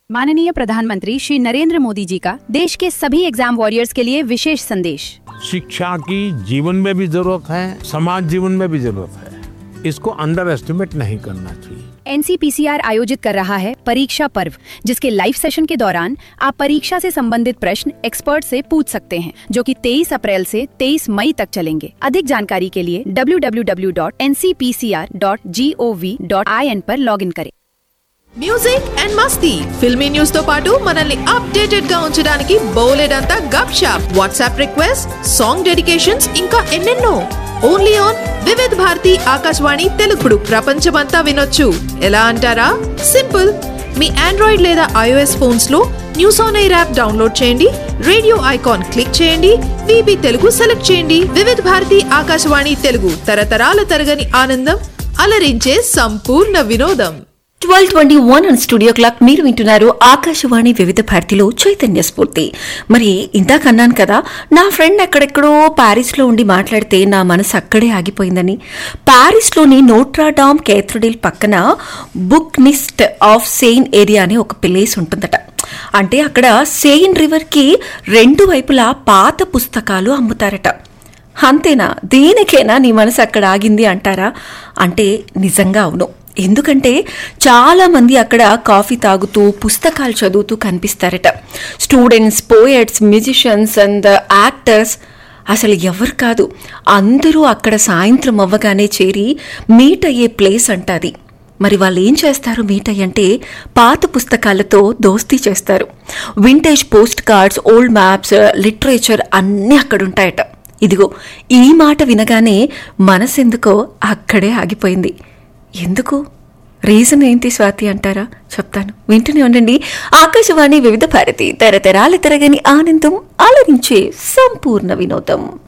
माननीय प्रधानमंत्री श्री नरेंद्र मोदी जी का देश के सभी एग्जाम वॉरियर्स के लिए विशेष संदेश शिक्षा की जीवन में भी जरूरत है समाज जीवन में भी जरूरत है इसको अंडर एस्टिमेट नहीं करना चाहिए एनसीपीसीआर आयोजित कर रहा है परीक्षा पर्व जिसके लाइव सेशन के दौरान आप परीक्षा से संबंधित प्रश्न एक्सपर्ट से पूछ सकते हैं जो कि 23 अप्रैल से 23 मई तक चलेंगे अधिक जानकारी के लिए www.ncpcr.gov.in पर लॉगिन करें మ్యూజిక్ అండ్ మస్తీ ఫిల్మీ న్యూస్ తో పాటు మనల్ని అప్డేటెడ్ గా ఉంచడానికి బోలెడంతా gupshup WhatsApp request song dedications ఇంకా ఎన్నెన్నో ఓన్లీ ఆన్ వివిధ్ భారతి ఆకాశవాణి తెలుగుడు ప్రపంచమంతా వినొచ్చు ఎలా అంటారా సింపుల్ మీ ఆండ్రాయిడ్ లేదా ఐఓఎస్ ఫోన్స్ లో news on air app download చేయండి రేడియో ఐకాన్ క్లిక్ చేయండి విబి తెలుగు సెలెక్ట్ చేయండి వివిధ భారతి ఆకాశవాణి తెలుగు తరతరాల తరగని ఆనందం అలరించే సంపూర్ణ వినోదం twelve twenty one and studio clock మీరు వింటున్నారు ఆకాశవాణి వివిధ భారతిలో చైతన్య స్ఫూర్తి మరి ఇందాక అన్నాను కదా నా ఫ్రెండ్ ఎక్కడెక్కడో ప్యారిస్లో ఉండి మాట్లాడితే నా మనసు అక్కడే ఆగిపోయిందని ప్యారిస్లోని నోట్రాడామ్ కేథ్రడిల్ పక్కన bouquinist of Seine area అనే ఒక ప్లేస్ ఉంటుందట అంటే అక్కడ సెయిన్ రివర్కి రెండు వైపులా పాత పుస్తకాలు అమ్ముతారట అంతేనా దేనికైనా నీ మనసు అక్కడ ఆగింది అంటారా అంటే నిజంగా అవును ఎందుకంటే చాలా మంది అక్కడ కాఫీ తాగుతూ పుస్తకాలు చదువుతూ కనిపిస్తారట students poets musicians and actors అసలు ఎవరు కాదు అందరూ అక్కడ సాయంత్రం అవ్వగానే చేరి మీట్ అయ్యే ప్లేస్ అంటాది మరి వాళ్ళు ఏం చేస్తారు మీట్ అయ్యంటే పాత పుస్తకాలతో దోస్తీ చేస్తారు vintage post cards old maps literature అన్నీ అక్కడ ఉంటాయట ఇదిగో ఈ మాట వినగానే మనసెందుకో అక్కడే ఆగిపోయింది ఎందుకు రీజన్ ఏంటి స్వాతి అంటారా చెప్తాను వింటూనే ఉండండి ఆకాశవాణి వివిధ భారతి తరతరాల తరగని ఆనందం ఆలరించే సంపూర్ణ వినోదం